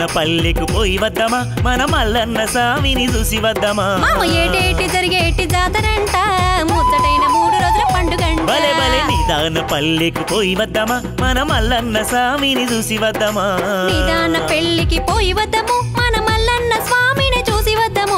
నిదాన పల్లెకు పోయి వద్దామా మన మల్లన్న స్వామిని చూసి వద్దామా మామ ఏటేటి జరిగేటి జాతరంట ముచ్చటైన మూడు రోజుల పండుగంట భలే భలే నిదాన పల్లెకు పోయి వద్దామా మన మల్లన్న స్వామిని చూసి వద్దామా నిదాన పెళ్లికి పోయి వద్దము మన మల్లన్న స్వామిని చూసి వద్దము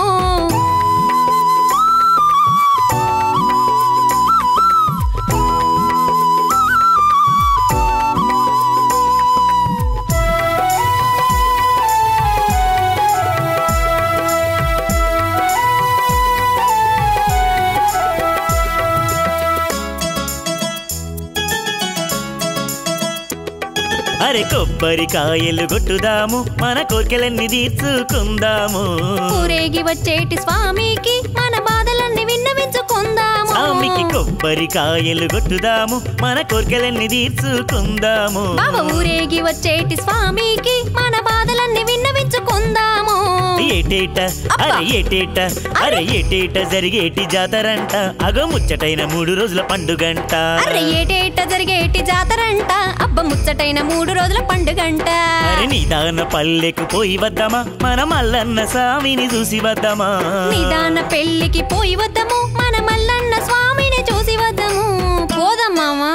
అరే కొబ్బరికాయలు కొట్టుదాము మన కోరికలన్నీ తీర్చుకుందాము ఊరేగి వచ్చేటి స్వామికి మన బాధలన్నీ విన్నవించుకుందాము స్వామికి కొబ్బరికాయలు కొట్టుదాము మన కోరికలన్నీ తీర్చుకుందాము బావ ఊరేగి వచ్చేటి స్వామికి మన బాధలన్నీ విన్నవించుకుందాము ఏటేట అరే ఏటేట అరే ఏటేట జరిగేటి జాతరంట అగో ముచ్చటైన మూడు రోజుల పండుగంట అర్రె ఏటేట జరిగేటి జాతరంట అబ్బ ముచ్చటైన మూడు రోజుల పండుగంట అరే నిదాన పల్లెకు పోయి వద్దామా మన మల్లన్న స్వామిని చూసి వద్దామా నిదాన పెళ్లికి పోయి వద్దము మన మల్లన్న స్వామిని చూసి వద్దము పోదమ్మామా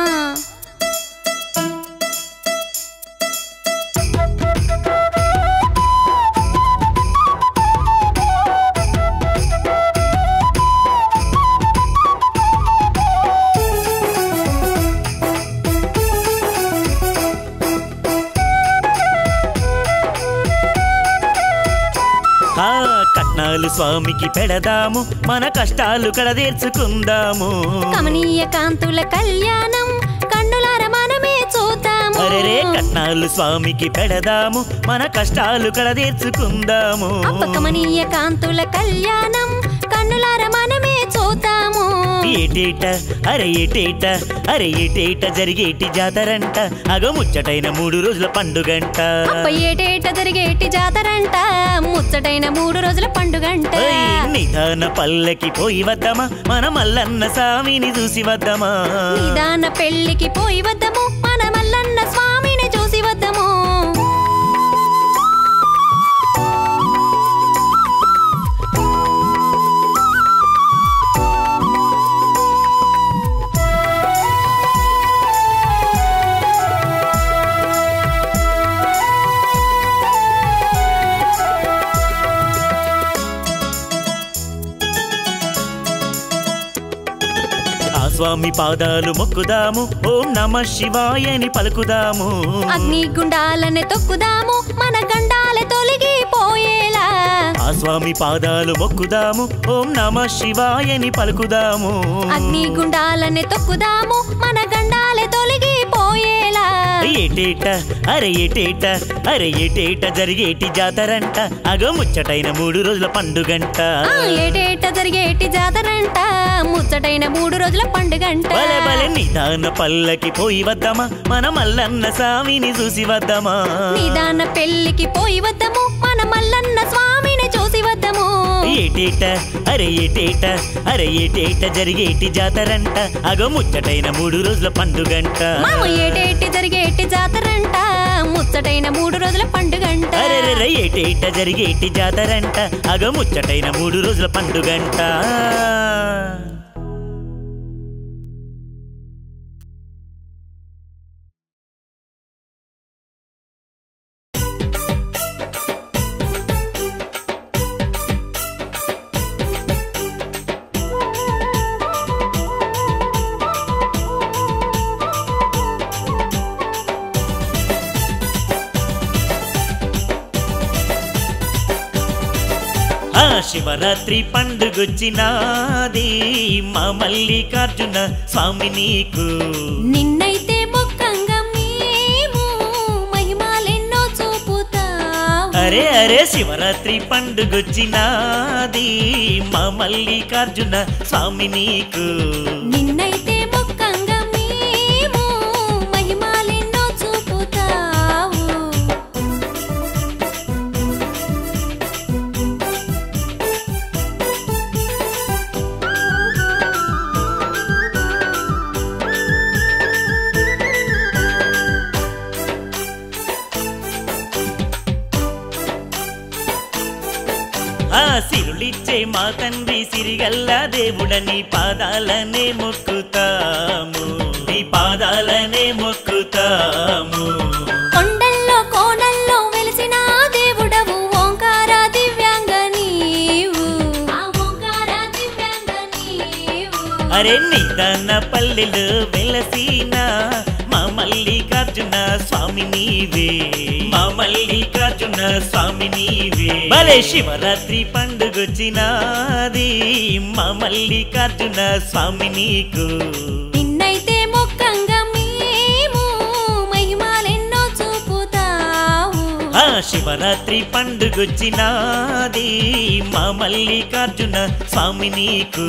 ఆ కట్నాలు స్వామికి పెడదాము మన కష్టాలు కడదీర్చుకుందాము కమనీయ కాంతుల కళ్యాణం కన్నులార మనమే చూద్దాము అరెరే కట్నాలు స్వామికి పెడదాము మన కష్టాలు కడదీర్చుకుందాము అబ్బ కమనీయ కాంతుల కళ్యాణం కన్నులార మనమే చూద్దాము ఏటేట అరే ఏటేట అరే ఏటేట జరిగేటి జాతరంట అగో ముచ్చటైన మూడు రోజుల పండుగంట అబ్బ ఏటేట జరిగేటి జాతరంట ముచ్చటైన మూడు రోజుల పండుగంట ఓయ్, నిదాన పల్లకి పోయి వద్దామా మన మల్లన్న స్వామిని చూసి వద్దామా నిదాన పెళ్లికి పోయి వద్దము మన మల్లన్న స్వామిని చూసి వద్దము ఆ స్వామి పాదాలు మొక్కుదాము ఓం నమ శివాయని పలుకుదాము అగ్ని గుండాలనే తొక్కుదాము మన గండాల తొలగిపోయేలా ఆ స్వామి పాదాలు మొక్కుదాము ఓం నమ శివాయని పలుకుదాము అగ్ని గుండాలనే తొక్కుదాము మన గండాల తొలగిపోయేలా ఏటేట అరే ఏటేట అరే ఏటేట జరిగేటి జాతరంట అగో ముచ్చటైన మూడు రోజుల పండుగంట ఆ ఏటేట జరిగేటి జాతరంట ముచ్చటైన మూడు రోజుల పండుగంట భలే భలే నిదాన పల్లకి పోయి వద్దామా మన మల్లన్న స్వామిని చూసి వద్దామా నిదాన పెళ్లికి పోయి వద్దము మన మల్లన్న స్వామిని చూసి వద్దము ఏటేట అరే ఏటేట అరే ఏటేట జరిగేటి జాతరంట అగో ముచ్చటైన మూడు రోజుల పండుగంట మామ ఏటేటి జరిగేటి జాతరంట ముచ్చటైన మూడు రోజుల పండుగంట అరెరెరె ఏటేట జరిగేటి జాతరంట అగో ముచ్చటైన మూడు రోజుల పండుగంట ఆ శివరాత్రి పండుగొచ్చినాది మా మల్లికార్జున స్వామి నీకు నిన్నైతే మొక్కంగా మేము మహిమాలెన్నో చూపుతావు అరే అరే శివరాత్రి పండుగొచ్చినాది మా మల్లికార్జున స్వామి నీకు నిన్నైతే మొక్కంగా మేము మహిమాలెన్నో చూపుతావు ఆ సిరులిచ్చే మా తండ్రి సిరిగల్ల దేవుడని పాదాలనే మొక్కుతాము నీ పాదాలనే మొక్కుతాము కొండల్లో కోనల్లో వెలిసిన దేవుడవు ఓంకార దివ్యాంగ నీవు ఆ ఓంకార దివ్యాంగ నీవు అరే నిదాన పల్లెలు వెలసిన మా మల్లికార్జున స్వామి నీవే మా మల్లికార్జున స్వామి నీవే భలే శివరాత్రి పండుగొచ్చినాది మా మల్లికార్జున స్వామి నీకు నిన్నైతే మొక్కంగా మేము మహిమాలెన్నో చూపుతావు ఆ శివరాత్రి పండుగొచ్చినాది మా మల్లికార్జున స్వామి నీకు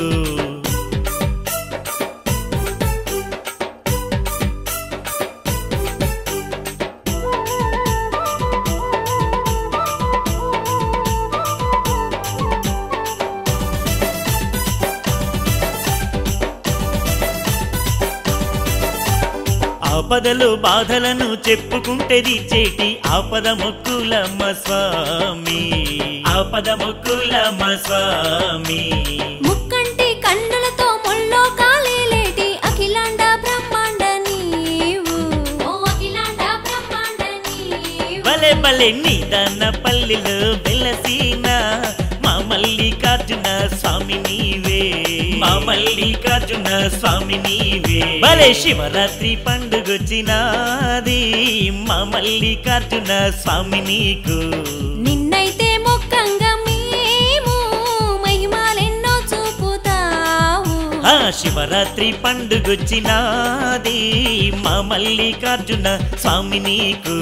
ఆపదలు బాధలను చెప్పుకుంటే చేటి ఆపద మొక్కులమ్మ స్వామి ఆపద మొక్కులమ్మ స్వామి ముక్కంటి కన్నులతో ముల్లో కాలేలేటి అఖిలాండ బ్రహ్మాండ నీవు ఓ అఖిలాండ బ్రహ్మాండ నీవు భలే భలే నిదాన పల్లెలు వెలసిన మా మల్లికార్జున స్వామి నీవే మా మల్లికార్జున స్వామి నీవే భలే శివరాత్రి పండుగొచ్చినాది మా మల్లికార్జున స్వామి నీకు నిన్నైతే మొక్కంగా మేము మహిమాలెన్నో చూపుతావు ఆ శివరాత్రి పండుగొచ్చినాది మా మల్లికార్జున స్వామి నీకు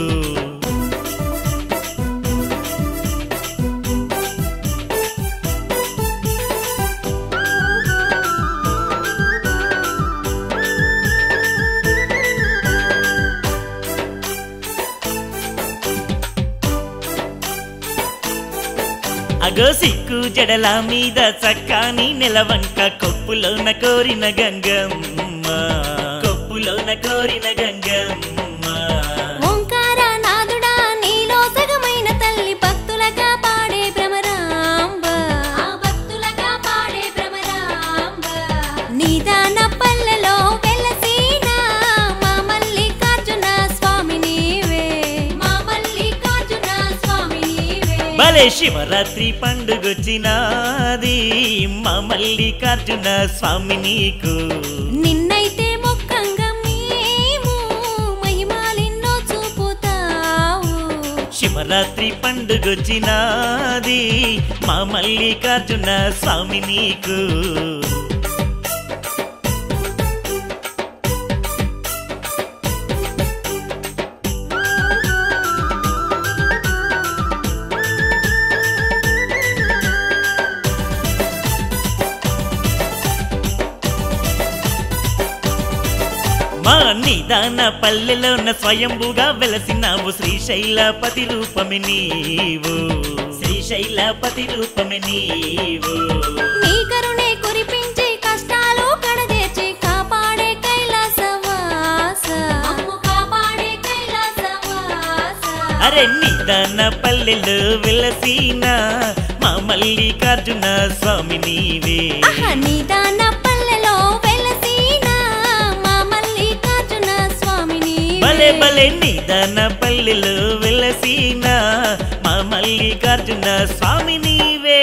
అగో సిక్కు జడల మీద చక్కాని నెలవంక కొప్పులోన కోరిన గంగమ్మ కొప్పులోన కోరిన గంగమ్మ ఓంకార నాదుడా నీలో సగమైన తల్లి భక్తులగా పాడే భ్రమరాంబ ఆ భక్తులగా పాడే భ్రమరాంబ నిదాన పల్లెలో వెలసిన మా మల్లికార్జున స్వామి నీవే మా మల్లికార్జున స్వామి నీవే భలే శివరాత్రి పండుగొచ్చినాది మా మల్లికార్జున స్వామి నీకు నిన్నైతే మొక్కంగా మేము మహిమాలెన్నో చూపుతావు శివరాత్రి పండుగొచ్చినాది మా మల్లికార్జున స్వామి నీకు మా నిదాన పల్లెలోన స్వయంభుగా వెలసినావు శ్రీశైలపతి రూపమి నీవు శ్రీశైలపతి రూపమి నీవు నీ కరుణే కురిపించి కష్టాలు కడదేర్చి కాపాడే కైలాసవాస అమ్ము కాపాడే కైలాసవాస అరే నిదాన పల్లెలు వెలసిన మా మల్లికార్జున స్వామి నీవే ఆహా, నిదాన పల్లెలో వెలసిన మా మల్లికార్జున స్వామి నీవే. భలే భలే నిదాన పల్లెలు వెలసిన మా మల్లికార్జున స్వామి నీవే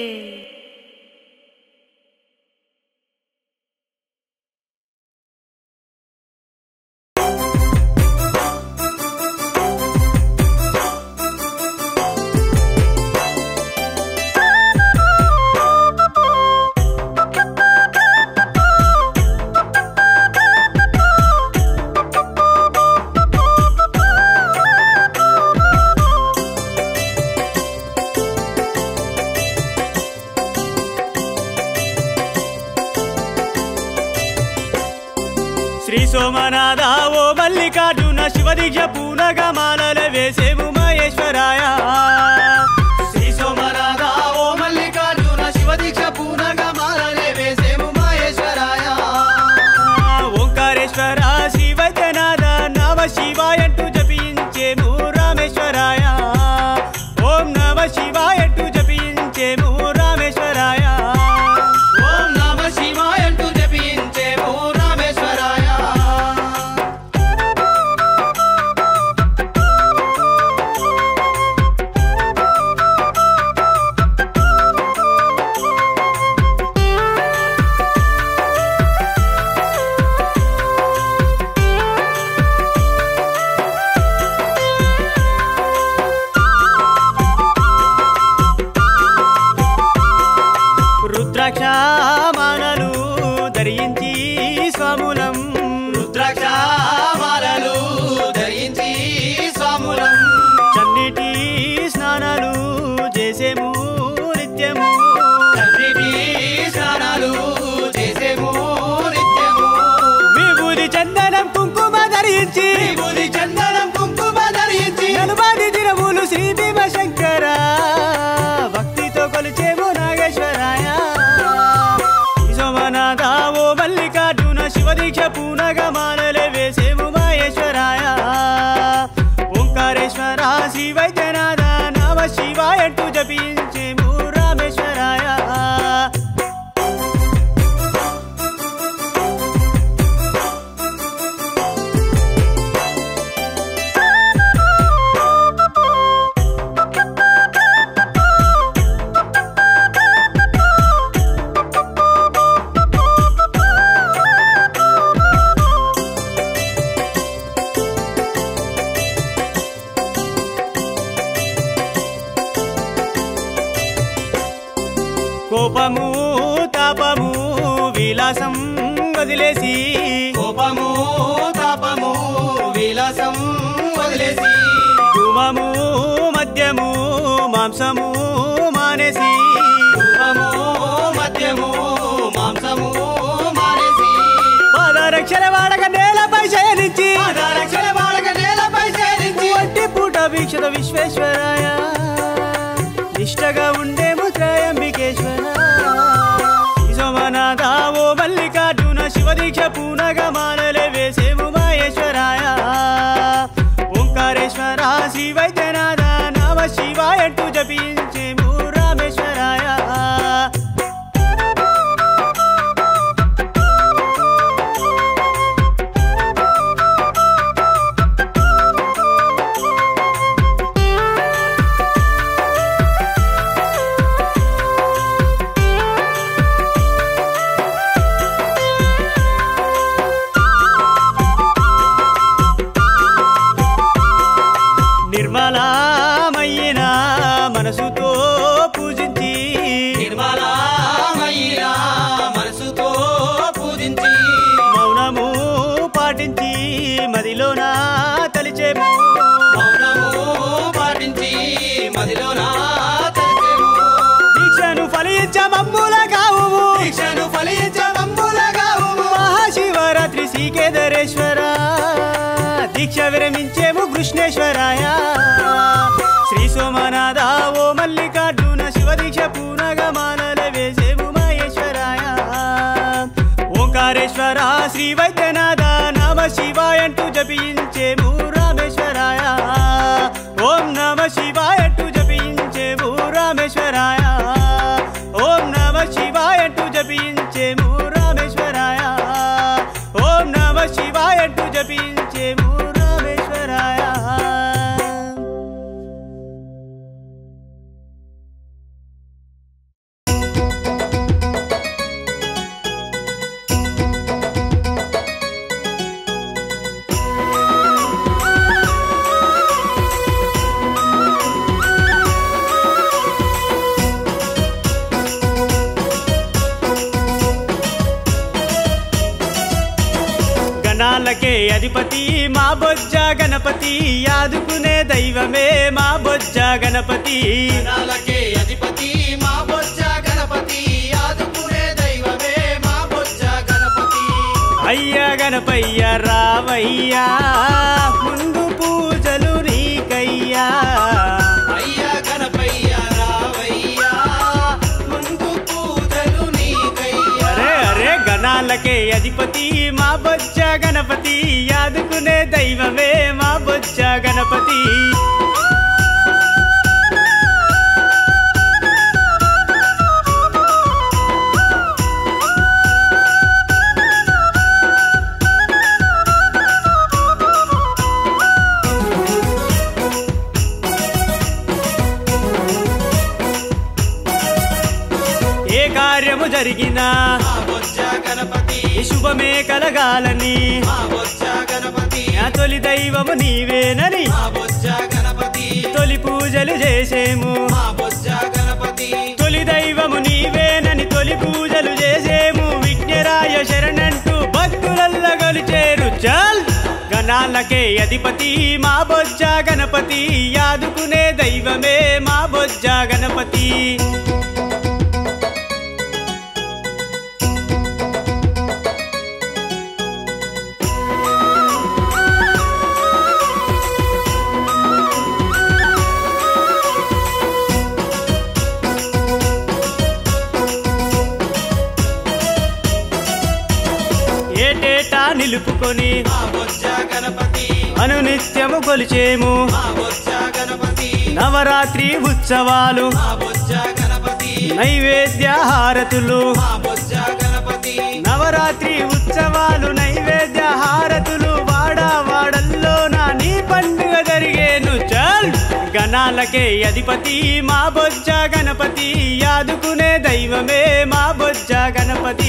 శ్రీ సోమనాథ ఓ మల్లికార్జున శివదీక్ష పూనగ మాలల వేసేము మహేశ్వరాయ శ్రీ సోమనాథ ఓ మల్లికార్జున శివదీక్ష పూనగ మాలనే వేసేము మహేశ్వరాయ ఓంకారేశ్వర శివజనాథ నమ శివాయంటూ జపించేము రామేశ్వరాయ ఓం నమ శివాయంటూ జపించేము చేసేము నిత్యము తండ్రికి స్నానాలు చేసేము నిత్యము విభూది చందనం కుంకుమ ధరించి విభూది చందనం కుంకుమ ధరించి నలుబాది దినములు శ్రీ భీమశంకర భక్తితో కొలిచేము నాగేశ్వరాయ సోమనాథ ఓ మల్లికార్జున శివదీక్ష పూనగ మాలలే వేసేము మహేశ్వరాయ ఓంకారేశ్వర శ్రీ వైద్యనాథ నమ శివాయ అంటూ జపించేము రామేశ్వరాయ కోపము తాపము విలాసం వదిలేసి కోపము తాపము విలాసం వదిలేసి ధూమము మద్యము మాంసము మానేసి ధూమము మద్యము మాంసము మానేసి పాదరక్షణ వాడక నేలపై శయనించి పాదరక్షణ బాలక నేలపై చేరించి ఒంటి పూట వీక్షత విశ్వేశ్వరాయ నిష్టగా ఉండేము త్రయంబికేశ్వర సోమనాథ ఓ మల్లికార్జున శివదీక్ష పూనగ మాలలే వేసేము మహేశ్వరాయ ఓంకారేశ్వర శ్రీ వైద్యనాథ నమ శివాయ అంటూ జపించేము రామేశ్వరాయ నిర్మలమైన మనసుతో పూజించి నిర్మలమైన మనసుతో పూజించి మౌనము పాటించి మదిలోన తలిచేము మౌనము పాటించి మదిలోన తలచేము దీక్షను ఫలించ మమ్ముల కావుము దీక్షను ఫలించమంబులగావు మహాశివరాత్రి శ్రీకేదరేశ్వర దీక్ష విరమించేము కృష్ణేశ్వరాయ శ్రీ సోమనాథ ఓ మల్లికార్జున శివదీక్ష పూనగ మాలల వేసేము మహేశ్వరాయ ఓంకారేశ్వర శ్రీ వైద్యనాథ నమ శివాయ అంటూ జపించేము రామేశ్వరాయ ఓం నమ శివాయ అంటూ జపించేము రామేశ్వరాయ ఓం నమ శివాయ అంటూ జపించేము రామేశ్వరాయ ఓం నమ శివాయ అంటూ జపించేము రామేశ్వరాయ గణాలకే అధిపతి మా బొజ్జ గణపతి యాదుకునే దైవమే మా బొజ్జ గణపతి గణాలకే అధిపతి మా బొజ్జ గణపతి ఆదుకునే దైవమే మా బొజ్జ గణపతి అయ్యా గణపయ్య రావయ్యా ముందు పూజలు నీకయ్యా అయ్యా గణపయ్య రావయ్యా ముందు పూజలు నీకయ్యా అరే అరే గణాలకే అధిపతి మా బొజ్జ గణపతి యాదుకునే దైవమే మా బొజ్జ గణపతి ఏ కార్యము జరిగినా మా బొజ్జ గణపతి ఈ శుభమే కలగాలని మా బొజ్జ గణపతి నా తొలి దైవము నీవేనని మా బొజ్జ గణపతి తొలి పూజలు చేసేము మా బొజ్జ గణపతి తొలి దైవము నీవేనని తొలి పూజలు చేసేము విఘ్నరాయ శరణంటూ భక్తులల్ల గొలిచేరు చల్ గణాలకే అధిపతి మా బొజ్జ గణపతి యాదుకునే దైవమే మా బొజ్జ బొజ్జ గణపతి ఏటేటా నిలుపుకొని మా బొజ్జ గణపతి అనునిత్యము కొలిచేము మా బొజ్జ గణపతి నవరాత్రి ఉత్సవాలు మా బొజ్జ గణపతి నైవేద్య హారతులు మా బొజ్జ గణపతి నవరాత్రి ఉత్సవాలు నైవేద్య హారతులు వాడా వాడల్లో నా నీ పండుగ జరిగేను చల్ గణాలకే అధిపతి మా బొజ్జ గణపతి యాదుకునే దైవమే మా బొజ్జ గణపతి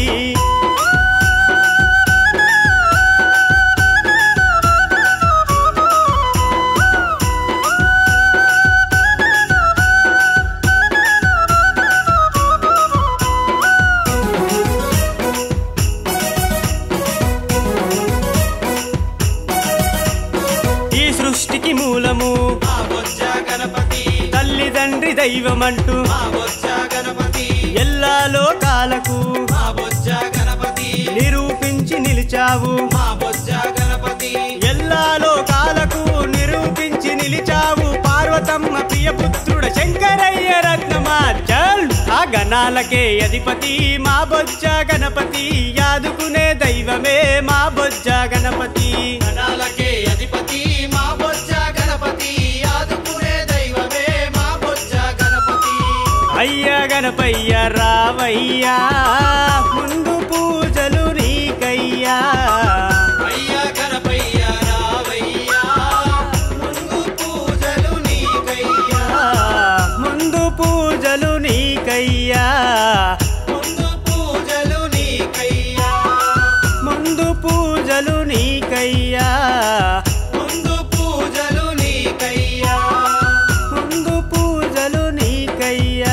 ఈ సృష్టికి మూలము మా బొజ్జ గణపతి తల్లిదండ్రి దైవమంటూ మా బొజ్జ గణపతి ఎల్లా లోకాలకు మా బొజ్జ గణపతి నిరూపించి నిలిచావు మా బొజ్జ గణపతి ఎల్లా లోకాలకు నిరూపించి నిలిచావు పార్వతమ్మ ప్రియపుత్రుడ శంకరయ్య రత్నమాచల్ ఆ గణాలకే అధిపతి మా బొజ్జ గణపతి యాదుకునే దైవమే మా బొజ్జ గణపతి గణాలకే అధిపతి మా బొజ్జ గణపతి ఆదుకునే దైవమే మా బొజ్జ గణపతి అయ్య గణపయ్య రావయ్యా ముందు పూజలు నీకయ్యా అయ్యా గణపయ్య రావయ్యా ముందు పూజలు నీకయ్యా ముందు పూజలు నీకయ్యా ముందు పూజలు నీకయ్యా ముందు పూజలు నీకయ్యా ముందు పూజలు నీకయ్యా ముందు పూజలు నీకయ్యా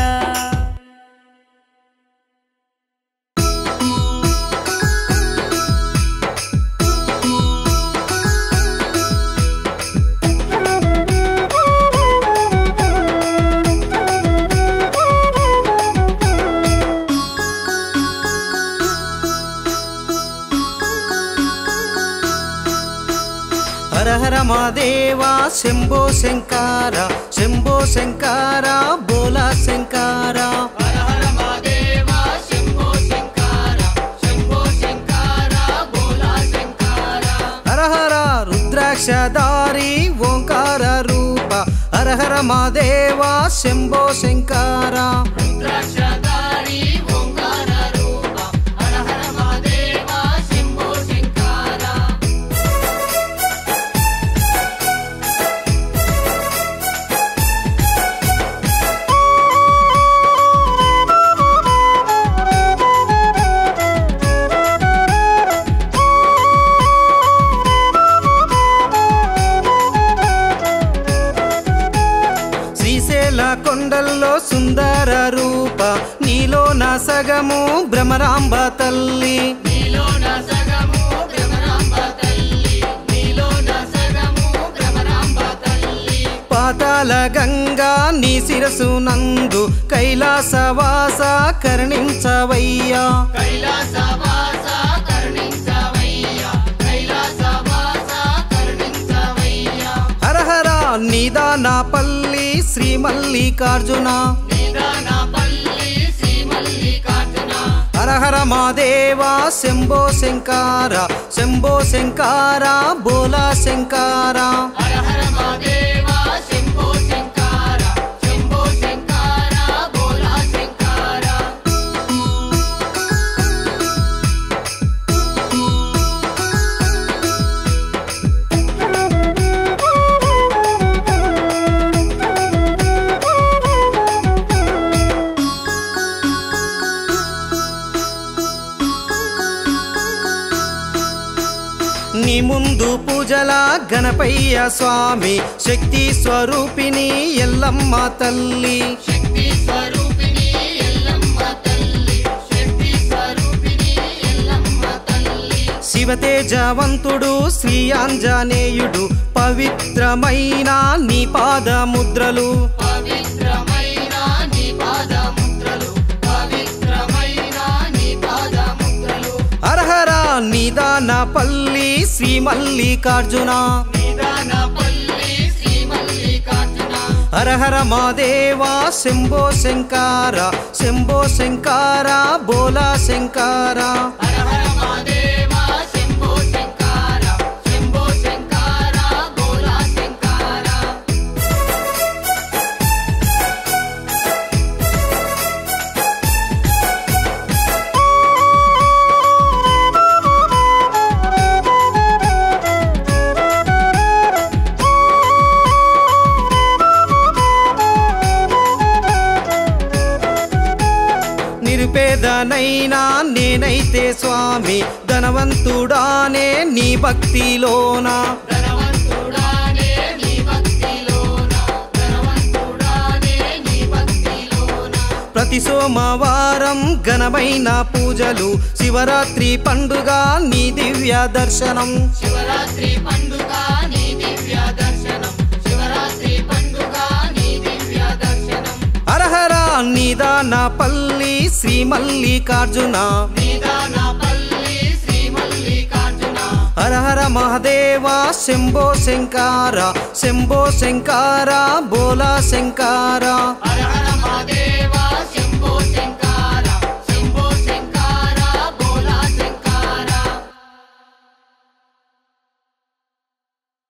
హర హర మాదేవా శంభో శంకార శంభో శంకార బోలా శంకార హర హర మహాదేవ శంభో శంకర శంభో శంకర బోలా శంకర హర హర రుద్రాక్షదారి ఓంకార రూప హర హర మాదేవా శంభో శంకార రుద్రాక్షదారి ఓంకార రూప హర హర మహాదేవ శంభో శంకర శ్రీశైల కొండల్లో సుందర రూప నీలో నా సగము భ్రమరాంబ తల్లి నీలో నా సగము భ్రమరాంబ తల్లి నీలో నా సగము భ్రమరాంబ తల్లి పాతాల గంగా నీ శిరసు నందు కైలాసవాస కరుణించవయ్యా కైలాసవాస కరుణించవయ్యా కైలాసవాస కరుణించవయ్యా హర హర నిదాన పల్లి శ్రీ మల్లికార్జున నిదానపల్లి శ్రీ మల్లికార్జున హర హర మాదేవా శంభో శంకార శంభో శంకార బోలా శంకార హర హర మహాదేవ శంభో శంకర శంభో శంకర బోలా శంకర నీ ముందు పూజల గణపయ్య స్వామి శక్తి స్వరూపిణి ఎల్లమ్మ తల్లి శక్తి స్వరూపిణి ఎల్లమ్మ తల్లి శక్తి స్వరూపిణి ఎల్లమ్మ తల్లి శివతేజవంతుడు శ్రీ ఆంజనేయుడు పవిత్రమైన నీ పాదముద్రలు పవిత్రమైన శ్రీ మల్లికార్జున నిదానపల్లి శ్రీ మల్లికార్జున హర హర మాదేవా శంభో శంకార శంభో శంకార బోలా శంకార హర హర మహాదేవ శంభో శంకర శంభో శంకర భోలా శంకర నిరుపేదనైనా నేనైతే స్వామి ధనవంతుడానే నీ భక్తిలోన ధనవంతుడానే నీ భక్తిలోన ధనవంతుడానే నీ భక్తిలోన ప్రతి సోమవారం ఘనమైన పూజలు శివరాత్రి పండుగ నీ దివ్య దర్శనం శివరాత్రి పండుగ నీ దివ్య దర్శనం శివరాత్రి పండుగ నీ దివ్య దర్శనం హరహర నిదాన పల్లి శ్రీ మల్లికార్జున నిదానపల్లి శ్రీ మల్లికార్జున హరహర మహదేవ శంభో శంకార శంభో శంకార బోలా శంకార హర